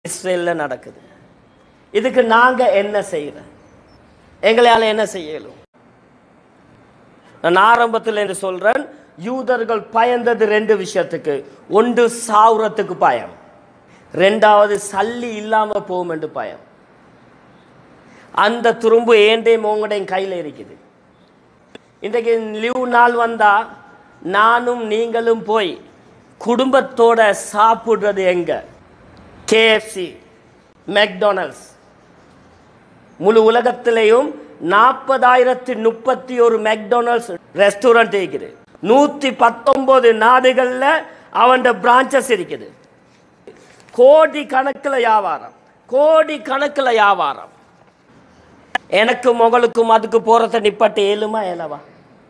இஸ்ரேல்ல நடக்குது இதுக்கு நாங்க என்ன செய்யறோம் எங்களால என்ன செய்யலும் நான் ஆரம்பத்தில் என்று சொல்றேன் யூதர்கள் பயந்தது ரெண்டு விஷயத்துக்கு ஒன்று சாவுறத்துக்கு பயம் ரெண்டாவது சல்லி இல்லாம போகும் என்று பயம் அந்த துரும்பு ஏண்டையும் உங்கடையும் கையில் இருக்குது இன்றைக்கு லீவ் நாள் வந்தா நானும் நீங்களும் போய் குடும்பத்தோட சாப்பிடுறது எங்க கேஎஃப்சி மெக்டொனல்ட்ஸ் முழு உலகத்திலேயும் நாற்பதாயிரத்தி முப்பத்தி ஒரு மெக்டொனல்ட்ஸ் ரெஸ்டாரண்ட் இருக்குது நூற்றி பத்தொன்பது நாடுகளில் அவன் பிரான்ச்சஸ் இருக்குது கோடி கணக்கில் வியாபாரம் கோடி கணக்கில் வியாபாரம் எனக்கும் உங்களுக்கும் அதுக்கு போகிறத நிப்பாட்டு ஏழுமா ஏலவா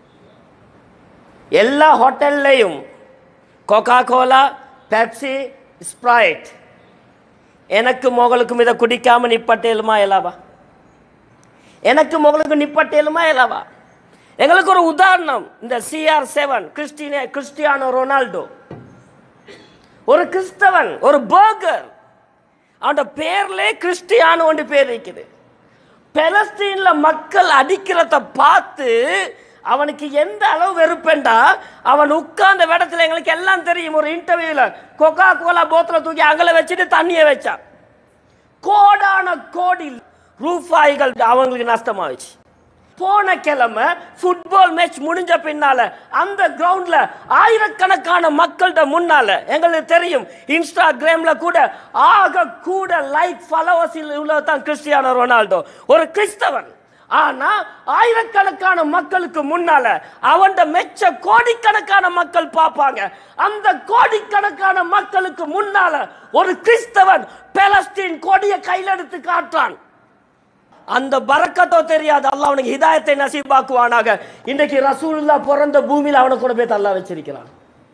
எல்லா ஹோட்டல்லையும் கொக்கா கோலா பெப்சி ஸ்ப்ரைட் எனக்கும் உங்களுக்கும் இதை குடிக்காம நிப்பட்டேலுமா இயலாவா எனக்கும் உங்களுக்கு நிப்பட்டேலுமா இயலாவா எங்களுக்கு ஒரு உதாரணம் இந்த CR seven Cristiano Cristiano Ronaldo ஒரு கிறிஸ்தவன் ஒரு பர்கர் அவன் பேர்லே கிறிஸ்டியானோ ஒன்று பேர் இருக்குது பெலஸ்தீன்ல மக்கள் அடிக்கிறத பார்த்து அவனுக்கு எந்த அளவு வெறுப்பேண்டா அவன் உட்கார்ந்த இடத்துல எங்களுக்கு எல்லாம் தெரியும் ஒரு இன்டர்வியூல கொக்கா கோலா போத்தல தூக்கி அகல வச்சுட்டு தண்ணியை வச்சான் கோடான கோடி ரூபாய்கள் அவங்களுக்கு நஷ்டமாயிடுச்சு போன கிழமை ஃபுட்பால் மேட்ச் முடிஞ்ச பின்னால அந்த கிரவுண்ட்ல ஆயிரக்கணக்கான மக்கள்கிட்ட முன்னால எங்களுக்கு தெரியும் இன்ஸ்டாகிராம்ல கூட ஆக கூட லைக் ஃபாலோவர்ஸ் உள்ளதான் கிறிஸ்டியானோ ரொனால்டோ ஒரு கிறிஸ்தவன் ஆனா ஆயிரக்கணக்கான மக்களுக்கு முன்னால அவன் மெச்ச கோடிக்கணக்கான மக்கள் பார்ப்பாங்க அந்த கோடிக்கணக்கான மக்களுக்கு முன்னால ஒரு கிறிஸ்தவன் பெலஸ்தீன் கொடியை கையில் எடுத்து காட்டுறான் அந்த பறக்கத்தோ தெரியாது அல்லாஹ் அவனுக்கு ஹிதாயத்தை நசீபாக்குவானாக இன்றைக்கு ரசூலுல்லா பிறந்த பூமியில் அவனை கூட போய் தள்ளா வச்சிருக்கிறான்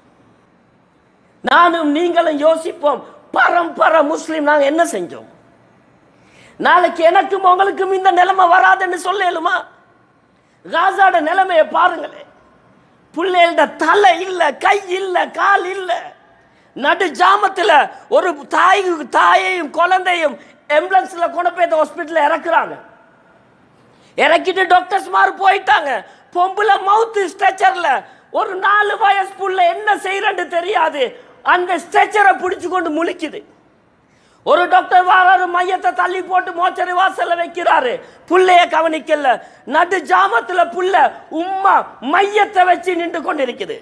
நானும் நீங்களும் யோசிப்போம் பரம்பரை முஸ்லீம் நாங்க என்ன செஞ்சோம் நாளைக்கு எனக்கும் உங்களுக்கும் இந்த நிலைமை வராதுன்னு சொல்லலுமா காசாட நிலைமையை பாருங்களேன் பிள்ளைகளோட தலை இல்ல கை இல்ல கால் இல்ல நடு ஜாமத்துல ஒரு தாய் தாயையும் குழந்தையும் எம்புலன்ஸ்ல கொண்டு போய் ஹாஸ்பிட்டல் இறக்குறாங்க இறக்கிட்டு டாக்டர்ஸ் மாறு போயிட்டாங்க பொம்புல மவுத் ஸ்ட்ரெச்சர்ல ஒரு நாலு வயசு புள்ள என்ன செய்யறன்னு தெரியாது அந்த ஸ்ட்ரெச்சரை பிடிச்சு கொண்டு முழிக்குது ஒரு டாக்டர் வாராரு மையத்தை தள்ளி போட்டு மோச்சரி வாசல்ல வைக்கிறாரு புள்ளைய கவனிக்கல நடு ஜாமத்துல புள்ள உம்மா மையத்தை வச்சு நின்று கொண்டு இருக்குது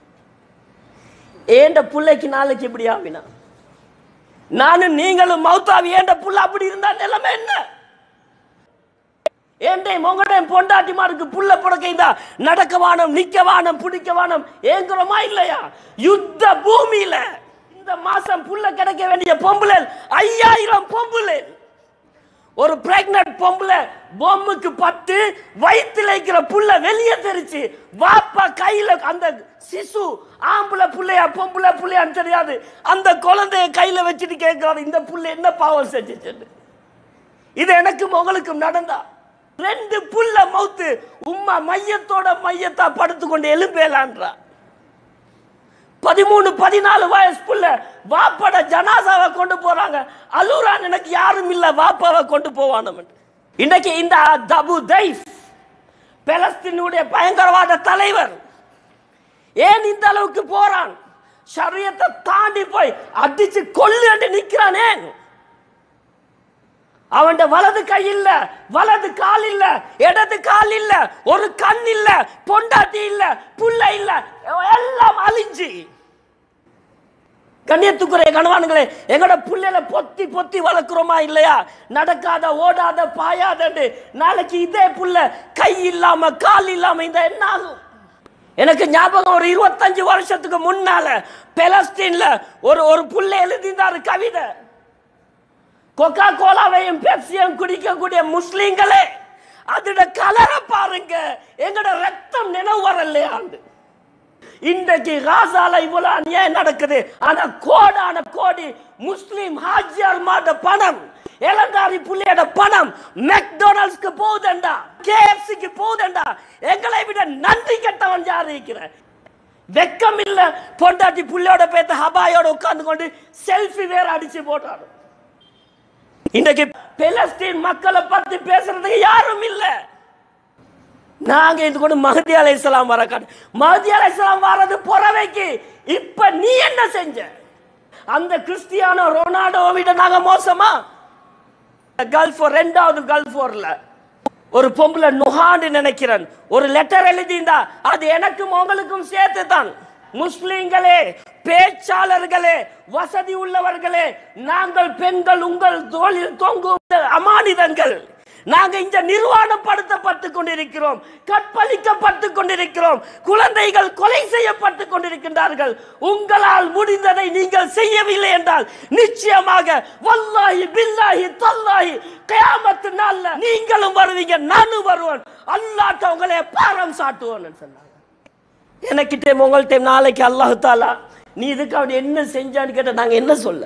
ஏண்ட புள்ளைக்கு நாளைக்கு இப்படி ஆவினா நானும் நீங்களும் மௌத்தாவி ஏண்ட புள்ள அப்படி இருந்தா நிலைமை என்ன ஏண்டையும் உங்களையும் பொண்டாட்டிமாருக்கு புள்ள புடக்கைந்தா நடக்க வானம் நிக்க வானம் பிடிக்க வானம் ஏங்குறோமா இல்லையா யுத்த பூமியில இந்த மாசம் புள்ள கிடைக்க வேண்டிய பொம்புல ஐயாயிரம் பொம்புல ஒரு பிரெக்னட் பொம்பளை பொம்முக்கு பத்து வயிற்றுல இருக்கிற புள்ள வெளியே தெரிச்சு வாப்பா கையில அந்த சிசு ஆம்பளை புள்ளையா பொம்பளை புள்ளையான்னு தெரியாது அந்த குழந்தைய கையில வச்சுட்டு கேட்கிறாரு இந்த புள்ள என்ன பாவம் செஞ்சுச்சு இது எனக்கும் உங்களுக்கும் நடந்தா ரெண்டு புள்ள மவுத்து உம்மா மையத்தோட மையத்தா படுத்துக்கொண்டு எலும்பேலான்றா பதிமூணு பதினாலு வயசு புள்ள வாப்பட ஜனாசாவை கொண்டு போறாங்க அலூரான் எனக்கு யாரும் இல்ல வாப்பாவை கொண்டு போவானு இன்னைக்கு இந்த தபு தைஃப் பெலஸ்தீனுடைய பயங்கரவாத தலைவர் ஏன் இந்த அளவுக்கு போறான் சரியத்தை தாண்டி போய் அடிச்சு கொல்லு நிக்கிறான் ஏன் அவன் வலது கை இல்ல வலது கால் இல்ல இடது கால் இல்ல ஒரு கண் இல்ல பொண்டாட்டி இல்ல புள்ள இல்ல எல்லாம் அழிஞ்சு கண்ணியத்துக்குரிய கணவான்களே எங்களோட புள்ளையில பொத்தி பொத்தி வளர்க்குறோமா இல்லையா நடக்காத ஓடாத பாயாதண்டு நாளைக்கு இதே புள்ள கை இல்லாம கால் இல்லாம இந்த என்ன ஆகும் எனக்கு ஞாபகம் ஒரு இருபத்தஞ்சு வருஷத்துக்கு முன்னால பெலஸ்தீன்ல ஒரு ஒரு புள்ள எழுதினாரு கவிதை கொக்கா கோலாவையும் பெப்சியும் குடிக்கக்கூடிய முஸ்லீம்களே அதோட கலரை பாருங்க எங்கட ரத்தம் நினைவு வரலையாண்டு இன்றைக்கு காசால இவ்வளவு அநியாயம் நடக்குது ஆனா கோடான கோடி முஸ்லிம் ஹாஜியார் மாத பணம் இளந்தாரி புள்ளியோட பணம் மெக்டொனால்ட்ஸ்க்கு போகுதண்டா கேஎஃப்சிக்கு போகுதண்டா எங்களை விட நன்றி கெட்டவன் யார் இருக்கிற வெக்கம் இல்ல பொண்டாட்டி புள்ளையோட பேத்த ஹபாயோட உட்கார்ந்து கொண்டு செல்ஃபி வேற அடிச்சு போட்டாரு இன்றைக்கு பெலஸ்தீன் மக்களை பத்தி பேசுறதுக்கு யாரும் இல்லை நாங்க இது கொண்டு மஹதி அலை இஸ்லாம் வர காட்டு மஹதி அலை இஸ்லாம் வர்றது புறவைக்கு இப்ப நீ என்ன செஞ்ச அந்த கிறிஸ்டியானோ ரொனால்டோ விட நாங்க மோசமா கல்ஃப் ரெண்டாவது கல்ஃப் வார்ல ஒரு பொம்பளை நுகான்னு நினைக்கிறேன் ஒரு லெட்டர் எழுதியிருந்தா அது எனக்கும் உங்களுக்கும் சேர்த்து தான் முஸ்லிம்களே பேச்சாளர்களே வசதி உள்ளவர்களே நாங்கள் பெண்கள் உங்கள் தோளில் தொங்கும் அமானிதங்கள் நாங்க இங்க நிர்வாணப்படுத்தப்பட்டு கொண்டிருக்கிறோம் கற்பழிக்கப்பட்டு கொண்டிருக்கிறோம் குழந்தைகள் கொலை செய்யப்பட்டு கொண்டிருக்கின்றார்கள் உங்களால் முடிந்ததை நீங்கள் செய்யவில்லை என்றால் நிச்சயமாக வல்லாஹி பில்லாஹி தல்லாஹி கியாமத்து நாள்ல நீங்களும் வருவீங்க நானும் வருவேன் அல்லாட்ட உங்களை பாரம் சாட்டுவோன்னு சொன்னாங்க எனக்கிட்டே உங்கள்கிட்ட நாளைக்கு அல்லாஹு தாலா நீ இதுக்கு என்ன செஞ்சான்னு கேட்ட நாங்க என்ன சொல்ல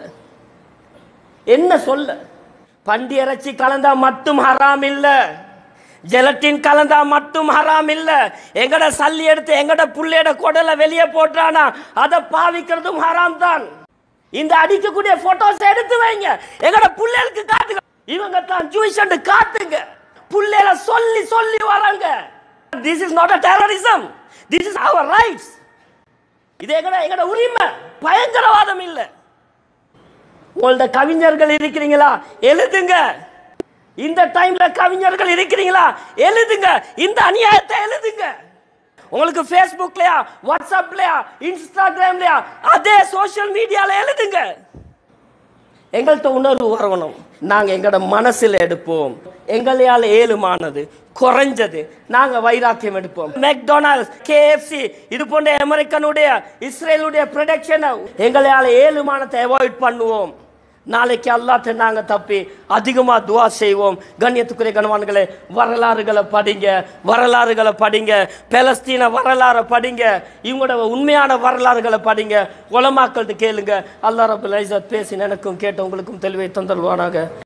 என்ன சொல்ல பண்டி இறைச்சி கலந்தா மட்டும் ஹராம் இல்ல ஜெலட்டின் கலந்தா மட்டும் ஹராம் இல்ல எங்கட சல்லி எடுத்து எங்கட புள்ளையோட குடலை வெளியே போட்டானா அதை பாவிக்கிறதும் ஹராம் தான் இந்த அடிக்கக்கூடிய போட்டோஸ் எடுத்து வைங்க எங்கட புள்ளைகளுக்கு காட்டுங்க இவங்க தான் ஜூஸ் காட்டுங்க புள்ளையில சொல்லி சொல்லி வராங்க this is not a terrorism this is our rights இது எங்கட எங்கட உரிமை பயங்கரவாதம் இல்லை உங்களோட கவிஞர்கள் இருக்கிறீங்களா எழுதுங்க இந்த டைம்ல கவிஞர்கள் இருக்கிறீங்களா எழுதுங்க இந்த அநியாயத்தை எழுதுங்க உங்களுக்கு ஃபேஸ்புக்லயா வாட்ஸ்அப்லயா இன்ஸ்டாகிராம்லயா அதே சோஷியல் மீடியால எழுதுங்க எங்கள்கிட்ட உணர்வு வரணும் நாங்க எங்களோட மனசுல எடுப்போம் எங்களையால் ஏழுமானது குறைஞ்சது நாங்க வைராக்கியம் எடுப்போம் மெக்டொனால்ட்ஸ் கேஎஃப்சி இது போன்ற அமெரிக்கனுடைய இஸ்ரேலுடைய ப்ரொடக்ஷனை எங்களையால் ஏழுமானத்தை அவாய்ட் பண்ணுவோம் நாளைக்கு அல்லாட்ட நாங்க தப்பி அதிகமா துவா செய்வோம் கண்ணியத்துக்குரிய கணவான்களே வரலாறுகளை படிங்க வரலாறுகளை படிங்க பெலஸ்தீன வரலாறை படிங்க இவங்களோட உண்மையான வரலாறுகளை படிங்க உலமாக்கள்கிட்ட கேளுங்க அல்லா ரபுல் ஐசத் பேசி எனக்கும் கேட்ட உங்களுக்கும் தெளிவை தந்தல்வானாக